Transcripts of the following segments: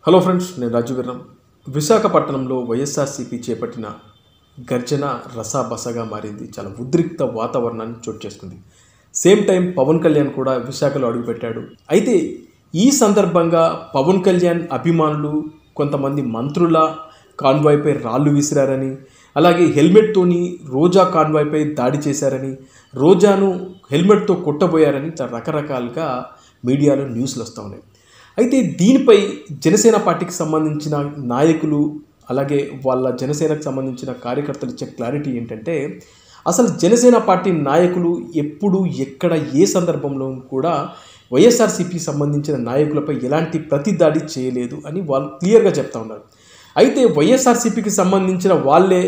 hello friends నేను రాజు వీర్రం విశాఖపట్నంలో వైఎస్ఆర్సీపీ చేపట్టిన గర్జన రసాబసగా మారింది చాలా ఉద్రిక్త వాతావరణాన్ని చోటు చేసుకుంది సేమ్ టైం పవన్ కళ్యాణ్ కూడా విశాఖలో అడుగుపెట్టాడు అయితే ఈ సందర్భంగా పవన్ కళ్యాణ్ అభిమానులు కొంతమంది మంత్రుల కాన్వాయ్పై రాళ్ళు విసిరారని అలాగే హెల్మెట్తోని రోజా కాన్వాయ్పై దాడి చేశారని రోజాను హెల్మెట్తో కొట్టబోయారని చాలా రకరకాలుగా మీడియాలో న్యూస్లు వస్తూ ఉన్నాయి అయితే దీనిపై జనసేన పార్టీకి సంబంధించిన నాయకులు అలాగే వాళ్ళ జనసేనకు సంబంధించిన కార్యకర్తలు ఇచ్చే క్లారిటీ ఏంటంటే అసలు జనసేన పార్టీ నాయకులు ఎప్పుడు ఎక్కడ ఏ సందర్భంలో కూడా వైఎస్ఆర్సీపీ సంబంధించిన నాయకులపై ఎలాంటి ప్రతిదాడి చేయలేదు అని వాళ్ళు క్లియర్గా చెప్తా ఉన్నారు అయితే వైఎస్ఆర్సీపీకి సంబంధించిన వాళ్ళే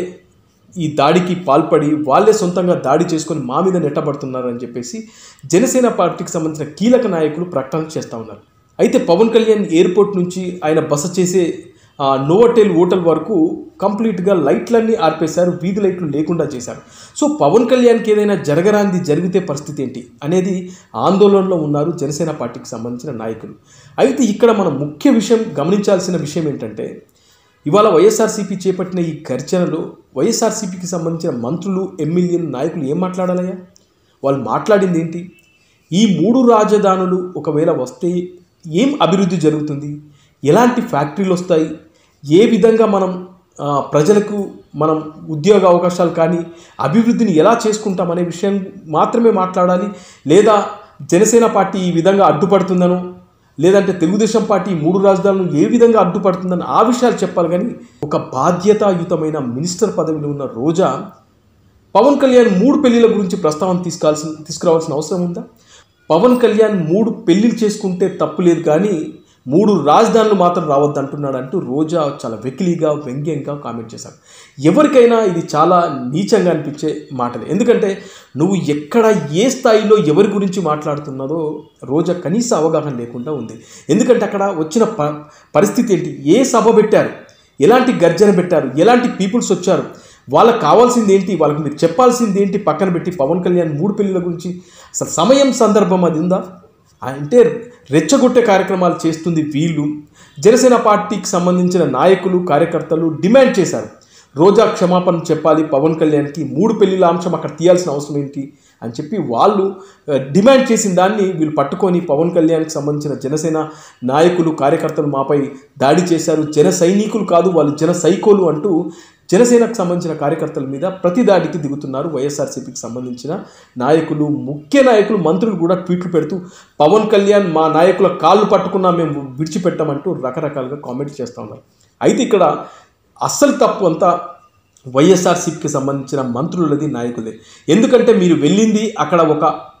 ఈ దాడికి పాల్పడి వాళ్ళే సొంతంగా దాడి చేసుకొని మా మీద నెట్టబడుతున్నారు అని చెప్పేసి జనసేన పార్టీకి సంబంధించిన కీలక నాయకులు ప్రకటన చేస్తూ ఉన్నారు అయితే పవన్ కళ్యాణ్ ఎయిర్పోర్ట్ నుంచి ఆయన బస చేసే ఆ, నోవటెల్ హోటల్ వరకు కంప్లీట్గా లైట్లన్నీ ఆర్పేశారు వీధి లైట్లు లేకుండా చేశారు సో పవన్ కళ్యాణ్కి ఏదైనా జరగరాంది జరిగితే పరిస్థితి ఏంటి అనేది ఆందోళనలో ఉన్నారు జనసేన పార్టీకి సంబంధించిన నాయకులు అయితే ఇక్కడ మనం ముఖ్య విషయం గమనించాల్సిన విషయం ఏంటంటే ఇవాళ వైఎస్ఆర్సీపీ చేపట్టిన ఈ గర్జనలో వైఎస్ఆర్సీపీకి సంబంధించిన మంత్రులు ఎమ్మెల్యేలు నాయకులు ఏం మాట్లాడాలయ్యా వాళ్ళు మాట్లాడింది ఏంటి ఈ మూడు రాజధానులు ఒకవేళ వస్తే ఏం అభివృద్ధి జరుగుతుంది ఎలాంటి ఫ్యాక్టరీలు వస్తాయి ఏ విధంగా మనం ఆ, ప్రజలకు మనం ఉద్యోగ అవకాశాలు కానీ అభివృద్ధిని ఎలా చేసుకుంటాం అనే విషయం మాత్రమే మాట్లాడాలి లేదా జనసేన పార్టీ ఈ విధంగా అడ్డుపడుతుందనో లేదంటే తెలుగుదేశం పార్టీ ఈ మూడు రాజధానులు ఏ విధంగా అడ్డుపడుతుందని ఆ విషయాలు చెప్పాలి కానీ ఒక బాధ్యతాయుతమైన మినిస్టర్ పదవిలో ఉన్న రోజా పవన్ కళ్యాణ్ మూడు పెళ్లిల గురించి ప్రస్తావన తీసుకాల్సిన తీసుకురావాల్సిన అవసరం ఉందా పవన్ కళ్యాణ్ మూడు పెళ్లిళ్ళు చేసుకుంటే తప్పు లేదు కానీ మూడు రాజధానులు మాత్రం రావద్దు అంటున్నాడు అంటూ రోజా చాలా వెకిలిగా వ్యంగ్యంగా కామెంట్ చేశారు ఎవరికైనా ఇది చాలా నీచంగా అనిపించే మాటలు ఎందుకంటే నువ్వు ఎక్కడ ఏ స్థాయిలో ఎవరి గురించి మాట్లాడుతున్నదో రోజా కనీస అవగాహన లేకుండా ఉంది ఎందుకంటే అక్కడ వచ్చిన ప పరిస్థితి ఏంటి ఏ సభ పెట్టారు ఎలాంటి గర్జన పెట్టారు ఎలాంటి పీపుల్స్ వచ్చారు వాళ్ళకి కావాల్సింది ఏంటి వాళ్ళకి మీరు చెప్పాల్సింది ఏంటి పక్కన పెట్టి పవన్ కళ్యాణ్ మూడు పెళ్లిల గురించి అసలు సమయం సందర్భం అది ఉందా అంటే రెచ్చగొట్టే కార్యక్రమాలు చేస్తుంది వీళ్ళు జనసేన పార్టీకి సంబంధించిన నాయకులు కార్యకర్తలు డిమాండ్ చేశారు రోజా క్షమాపణ చెప్పాలి పవన్ కళ్యాణ్కి మూడు పెళ్లిల అంశం అక్కడ తీయాల్సిన అవసరం ఏంటి అని చెప్పి వాళ్ళు ఆ, డిమాండ్ చేసిన దాన్ని వీళ్ళు పట్టుకొని పవన్ కళ్యాణ్కి సంబంధించిన జనసేన నాయకులు కార్యకర్తలు మాపై దాడి చేశారు జన సైనికులు కాదు వాళ్ళు జన సైకోలు అంటూ జనసేనకు సంబంధించిన కార్యకర్తల మీద ప్రతి దాడికి దిగుతున్నారు వైఎస్ఆర్సీపీకి సంబంధించిన నాయకులు ముఖ్య నాయకులు మంత్రులు కూడా ట్వీట్లు పెడుతూ పవన్ కళ్యాణ్ మా నాయకుల కాళ్ళు పట్టుకున్నా మేము విడిచిపెట్టామంటూ రకరకాలుగా కామెంట్స్ చేస్తూ ఉన్నారు అయితే ఇక్కడ అస్సలు తప్పు అంతా వైఎస్ఆర్సీపీకి సంబంధించిన మంత్రులది నాయకులే ఎందుకంటే మీరు వెళ్ళింది అక్కడ ఒక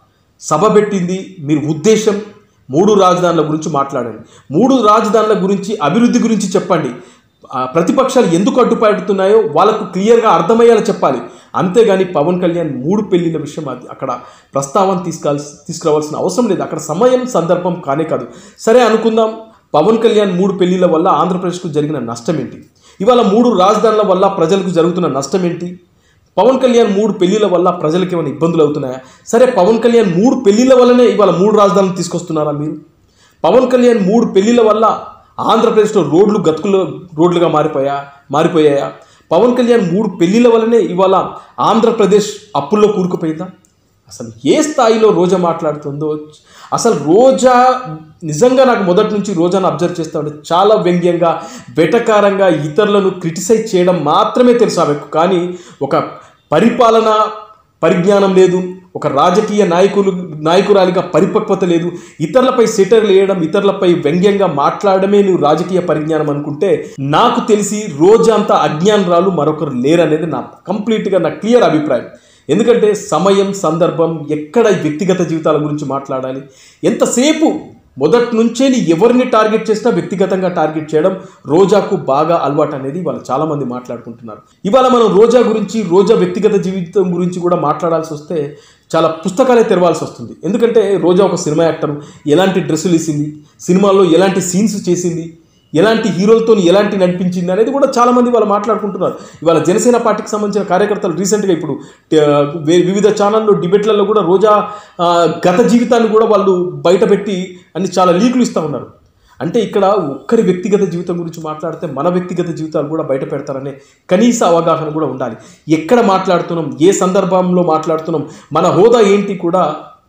సభ పెట్టింది మీరు ఉద్దేశం మూడు రాజధానుల గురించి మాట్లాడండి మూడు రాజధానుల గురించి అభివృద్ధి గురించి చెప్పండి ఆ, ప్రతిపక్షాలు ఎందుకు అడ్డుపడుతున్నాయో వాళ్ళకు క్లియర్గా అర్థమయ్యేలా చెప్పాలి అంతేగాని పవన్ కళ్యాణ్ మూడు పెళ్లిల విషయం అది అక్కడ ప్రస్తావన తీసుకాల్సి తీసుకురావాల్సిన అవసరం లేదు అక్కడ సమయం సందర్భం కానే కాదు సరే అనుకుందాం పవన్ కళ్యాణ్ మూడు పెళ్లిల వల్ల ఆంధ్రప్రదేశ్కు జరిగిన నష్టం ఏంటి ఇవాళ మూడు రాజధానుల వల్ల ప్రజలకు జరుగుతున్న నష్టం ఏంటి పవన్ కళ్యాణ్ మూడు పెళ్లిల వల్ల ప్రజలకు ఏమైనా ఇబ్బందులు అవుతున్నాయా సరే పవన్ కళ్యాణ్ మూడు పెళ్లిల వల్లనే ఇవాళ మూడు రాజధానులు తీసుకొస్తున్నారా మీరు పవన్ కళ్యాణ్ మూడు పెళ్లిల వల్ల ఆంధ్రప్రదేశ్లో రోడ్లు గతుకులు రోడ్లుగా మారిపోయా మారిపోయాయా పవన్ కళ్యాణ్ మూడు పెళ్లిల వల్లనే ఇవాళ ఆంధ్రప్రదేశ్ అప్పుల్లో కూరుకుపోయిందా అసలు ఏ స్థాయిలో రోజా మాట్లాడుతుందో అసలు రోజా నిజంగా నాకు మొదటి నుంచి రోజాను అబ్జర్వ్ చేస్తా ఉంటే చాలా వ్యంగ్యంగా వెటకారంగా ఇతరులను క్రిటిసైజ్ చేయడం మాత్రమే తెలుసు ఆమెకు కానీ ఒక పరిపాలన పరిజ్ఞానం లేదు ఒక రాజకీయ నాయకులు నాయకురాలిగా పరిపక్వత లేదు ఇతరులపై సెటర్లు వేయడం ఇతరులపై వ్యంగ్యంగా మాట్లాడమే నువ్వు రాజకీయ పరిజ్ఞానం అనుకుంటే నాకు తెలిసి రోజంతా అజ్ఞానరాలు మరొకరు లేరనేది నా కంప్లీట్గా నా క్లియర్ అభిప్రాయం ఎందుకంటే సమయం సందర్భం ఎక్కడ వ్యక్తిగత జీవితాల గురించి మాట్లాడాలి ఎంతసేపు మొదటి నుంచే నీ ఎవరిని టార్గెట్ చేసినా వ్యక్తిగతంగా టార్గెట్ చేయడం రోజాకు బాగా అలవాటు అనేది వాళ్ళు చాలామంది మాట్లాడుకుంటున్నారు ఇవాళ మనం రోజా గురించి రోజా వ్యక్తిగత జీవితం గురించి కూడా మాట్లాడాల్సి వస్తే చాలా పుస్తకాలే తెరవాల్సి వస్తుంది ఎందుకంటే రోజా ఒక సినిమా యాక్టర్ ఎలాంటి డ్రెస్సులు వేసింది సినిమాల్లో ఎలాంటి సీన్స్ చేసింది ఎలాంటి హీరోలతో ఎలాంటి నడిపించింది అనేది కూడా చాలా మంది వాళ్ళు మాట్లాడుకుంటున్నారు ఇవాళ జనసేన పార్టీకి సంబంధించిన కార్యకర్తలు రీసెంట్గా ఇప్పుడు ఆ, వే- వివిధ ఛానల్లో డిబేట్లలో కూడా రోజా ఆ, గత జీవితాన్ని కూడా వాళ్ళు బయటపెట్టి అన్ని చాలా లీకులు ఇస్తూ ఉన్నారు అంటే ఇక్కడ ఒక్కరి వ్యక్తిగత జీవితం గురించి మాట్లాడితే మన వ్యక్తిగత జీవితాలు కూడా బయట పెడతారనే కనీస అవగాహన కూడా ఉండాలి ఎక్కడ మాట్లాడుతున్నాం ఏ సందర్భంలో మాట్లాడుతున్నాం మన హోదా ఏంటి కూడా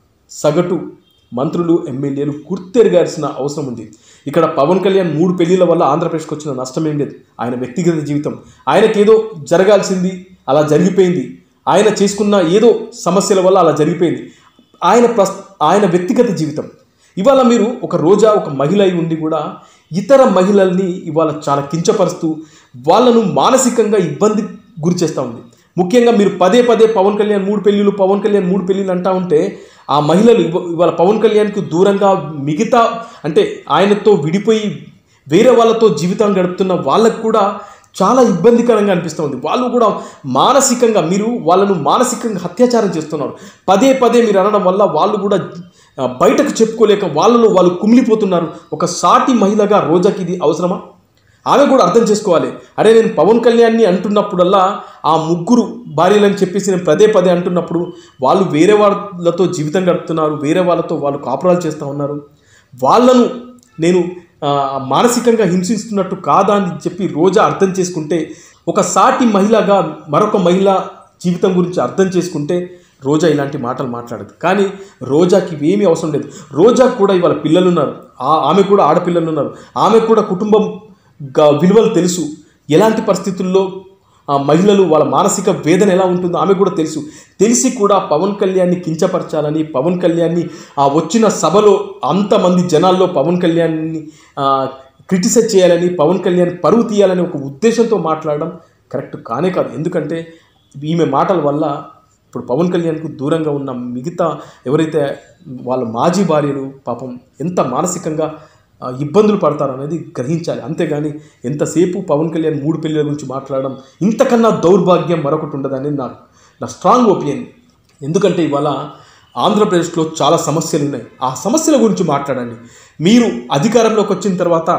సగటు మంత్రులు ఎమ్మెల్యేలు గుర్తెరగాల్సిన అవసరం ఉంది ఇక్కడ పవన్ కళ్యాణ్ మూడు పెళ్లిల వల్ల ఆంధ్రప్రదేశ్కి వచ్చిన నష్టం ఏం లేదు ఆయన వ్యక్తిగత జీవితం ఆయనకేదో జరగాల్సింది అలా జరిగిపోయింది ఆయన చేసుకున్న ఏదో సమస్యల వల్ల అలా జరిగిపోయింది ఆయన ప్రస్ ఆయన వ్యక్తిగత జీవితం ఇవాళ మీరు ఒక రోజా ఒక మహిళ అయి ఉండి కూడా ఇతర మహిళల్ని ఇవాళ చాలా కించపరుస్తూ వాళ్ళను మానసికంగా ఇబ్బంది గురి చేస్తూ ఉంది ముఖ్యంగా మీరు పదే పదే పవన్ కళ్యాణ్ మూడు పెళ్ళిళ్ళు పవన్ కళ్యాణ్ మూడు పెళ్ళిళ్ళు అంటా ఉంటే ఆ మహిళలు ఇవ- ఇవాళ పవన్ కళ్యాణ్కి దూరంగా మిగతా అంటే ఆయనతో విడిపోయి వేరే వాళ్ళతో జీవితం గడుపుతున్న వాళ్ళకు కూడా చాలా ఇబ్బందికరంగా అనిపిస్తుంది వాళ్ళు కూడా మానసికంగా మీరు వాళ్ళను మానసికంగా అత్యాచారం చేస్తున్నారు పదే పదే మీరు అనడం వల్ల వాళ్ళు కూడా ఆ, బయటకు చెప్పుకోలేక వాళ్ళలో వాళ్ళు కుమిలిపోతున్నారు ఒక సాటి మహిళగా రోజాకి ఇది అవసరమా ఆమె కూడా అర్థం చేసుకోవాలి అరే నేను పవన్ కళ్యాణ్ని అంటున్నప్పుడల్లా ఆ ముగ్గురు భార్యలని చెప్పేసి నేను పదే పదే అంటున్నప్పుడు వాళ్ళు వేరే వాళ్ళతో జీవితం గడుపుతున్నారు వేరే వాళ్ళతో వాళ్ళు కాపురాలు చేస్తూ ఉన్నారు వాళ్ళను నేను ఆ, మానసికంగా హింసిస్తున్నట్టు కాదా అని చెప్పి రోజా అర్థం చేసుకుంటే ఒక సాటి మహిళగా మరొక మహిళ జీవితం గురించి అర్థం చేసుకుంటే రోజా ఇలాంటి మాటలు మాట్లాడదు కానీ రోజాకి ఇవేమీ అవసరం లేదు రోజాకు కూడా ఇవాళ పిల్లలు ఉన్నారు ఆ- ఆమె కూడా ఆడపిల్లలు ఉన్నారు ఆమె కూడా కుటుంబం గ- విలువలు తెలుసు ఎలాంటి పరిస్థితుల్లో ఆ మహిళలు వాళ్ళ మానసిక వేదన ఎలా ఉంటుందో ఆమె కూడా తెలుసు తెలిసి కూడా పవన్ కళ్యాణ్ని కించపరచాలని పవన్ కళ్యాణ్ని ఆ వచ్చిన సభలో అంతమంది జనాల్లో పవన్ కళ్యాణ్ని క్రిటిసైజ్ చేయాలని పవన్ కళ్యాణ్ పరువు తీయాలని ఒక ఉద్దేశంతో మాట్లాడడం కరెక్ట్ కానే కాదు ఎందుకంటే ఈమె మాటల వల్ల ఇప్పుడు పవన్ కళ్యాణ్కు దూరంగా ఉన్న మిగతా ఎవరైతే వాళ్ళ మాజీ భార్యలు పాపం ఎంత మానసికంగా ఆ, ఇబ్బందులు పడతారు అనేది గ్రహించాలి అంతేగాని ఎంతసేపు పవన్ కళ్యాణ్ మూడు పెళ్ళిళ్ళ గురించి మాట్లాడడం ఇంతకన్నా దౌర్భాగ్యం మరొకటి ఉండదనేది నా నా స్ట్రాంగ్ ఒపీనియన్ ఎందుకంటే ఇవాళ ఆంధ్రప్రదేశ్లో చాలా సమస్యలు ఉన్నాయి ఆ సమస్యల గురించి మాట్లాడండి మీరు అధికారంలోకి వచ్చిన తర్వాత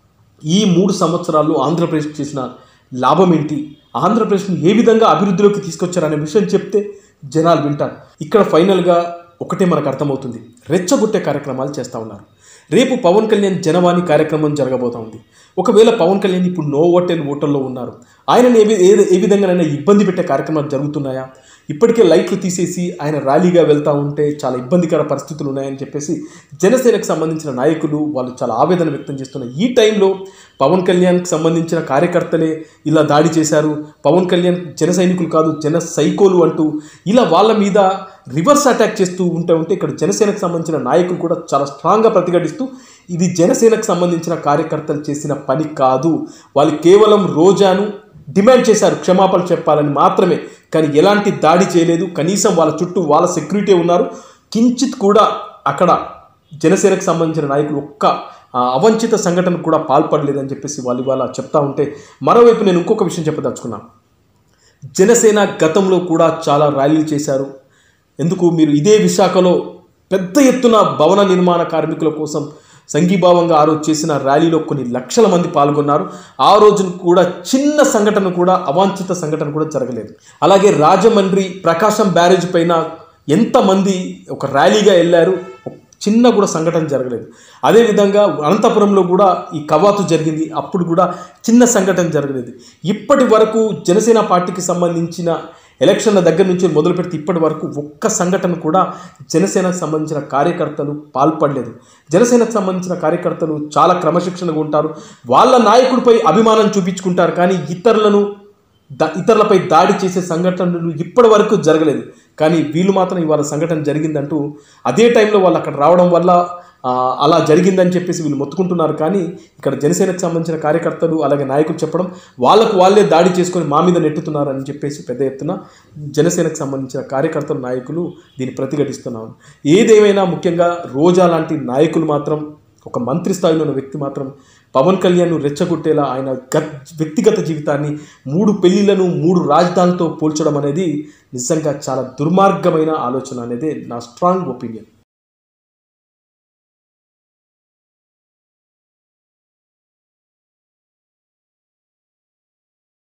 ఈ మూడు సంవత్సరాల్లో ఆంధ్రప్రదేశ్ చేసిన లాభం ఏంటి ఆంధ్రప్రదేశ్ని ఏ విధంగా అభివృద్ధిలోకి తీసుకొచ్చారనే విషయం చెప్తే జనాలు వింటారు ఇక్కడ ఫైనల్గా ఒకటే మనకు అర్థమవుతుంది రెచ్చగొట్టే కార్యక్రమాలు చేస్తూ ఉన్నారు రేపు పవన్ కళ్యాణ్ జనవాణి కార్యక్రమం జరగబోతా ఉంది ఒకవేళ పవన్ కళ్యాణ్ ఇప్పుడు నో హోటల్ ఓటల్లో ఉన్నారు ఆయనను ఏ వి- ఏ ఏ విధంగానైనా ఇబ్బంది పెట్టే కార్యక్రమాలు జరుగుతున్నాయా ఇప్పటికే లైట్లు తీసేసి ఆయన ర్యాలీగా వెళ్తూ ఉంటే చాలా ఇబ్బందికర పరిస్థితులు ఉన్నాయని చెప్పేసి జనసేనకు సంబంధించిన నాయకులు వాళ్ళు చాలా ఆవేదన వ్యక్తం చేస్తున్న ఈ టైంలో పవన్ కళ్యాణ్కి సంబంధించిన కార్యకర్తలే ఇలా దాడి చేశారు పవన్ కళ్యాణ్ జన సైనికులు కాదు జన సైకోలు అంటూ ఇలా వాళ్ళ మీద రివర్స్ అటాక్ చేస్తూ ఉంటే ఉంటే ఇక్కడ జనసేనకు సంబంధించిన నాయకులు కూడా చాలా స్ట్రాంగ్గా ప్రతిఘటిస్తూ ఇది జనసేనకు సంబంధించిన కార్యకర్తలు చేసిన పని కాదు వాళ్ళు కేవలం రోజాను డిమాండ్ చేశారు క్షమాపణ చెప్పాలని మాత్రమే కానీ ఎలాంటి దాడి చేయలేదు కనీసం వాళ్ళ చుట్టూ వాళ్ళ సెక్యూరిటీ ఉన్నారు కించిత్ కూడా అక్కడ జనసేనకు సంబంధించిన నాయకులు ఒక్క ఆ, అవంచిత సంఘటన కూడా పాల్పడలేదని చెప్పేసి వాళ్ళు ఇవాళ చెప్తా ఉంటే మరోవైపు నేను ఇంకొక విషయం చెప్పదలుచుకున్నాను జనసేన గతంలో కూడా చాలా ర్యాలీలు చేశారు ఎందుకు మీరు ఇదే విశాఖలో పెద్ద ఎత్తున భవన నిర్మాణ కార్మికుల కోసం సంఘీభావంగా ఆ రోజు చేసిన ర్యాలీలో కొన్ని లక్షల మంది పాల్గొన్నారు ఆ రోజు కూడా చిన్న సంఘటన కూడా అవాంఛిత సంఘటన కూడా జరగలేదు అలాగే రాజమండ్రి ప్రకాశం బ్యారేజ్ పైన ఎంతమంది ఒక ర్యాలీగా వెళ్ళారు ఒక చిన్న కూడా సంఘటన జరగలేదు అదేవిధంగా అనంతపురంలో కూడా ఈ కవాతు జరిగింది అప్పుడు కూడా చిన్న సంఘటన జరగలేదు ఇప్పటి వరకు జనసేన పార్టీకి సంబంధించిన ఎలక్షన్ల దగ్గర నుంచి మొదలు పెడితే ఇప్పటి వరకు ఒక్క సంఘటన కూడా జనసేనకు సంబంధించిన కార్యకర్తలు పాల్పడలేదు జనసేనకు సంబంధించిన కార్యకర్తలు చాలా క్రమశిక్షణగా ఉంటారు వాళ్ళ నాయకుడిపై అభిమానం చూపించుకుంటారు కానీ ఇతరులను ద ఇతరులపై దాడి చేసే సంఘటనలు ఇప్పటి వరకు జరగలేదు కానీ వీళ్ళు మాత్రం ఇవాళ సంఘటన జరిగిందంటూ అదే టైంలో వాళ్ళు అక్కడ రావడం వల్ల ఆ, అలా జరిగిందని చెప్పేసి వీళ్ళు మొత్తుకుంటున్నారు కానీ ఇక్కడ జనసేనకు సంబంధించిన కార్యకర్తలు అలాగే నాయకులు చెప్పడం వాళ్ళకు వాళ్ళే దాడి చేసుకొని మా మీద నెట్టుతున్నారు అని చెప్పేసి పెద్ద ఎత్తున జనసేనకు సంబంధించిన కార్యకర్తలు నాయకులు దీన్ని ప్రతిఘటిస్తున్నారు ఏదేమైనా ముఖ్యంగా రోజా లాంటి నాయకులు మాత్రం ఒక మంత్రి స్థాయిలో ఉన్న వ్యక్తి మాత్రం పవన్ కళ్యాణ్ రెచ్చగొట్టేలా ఆయన గత్ వ్యక్తిగత జీవితాన్ని మూడు పెళ్లిళ్లను మూడు రాజధానులతో పోల్చడం అనేది నిజంగా చాలా దుర్మార్గమైన ఆలోచన అనేది నా స్ట్రాంగ్ ఒపీనియన్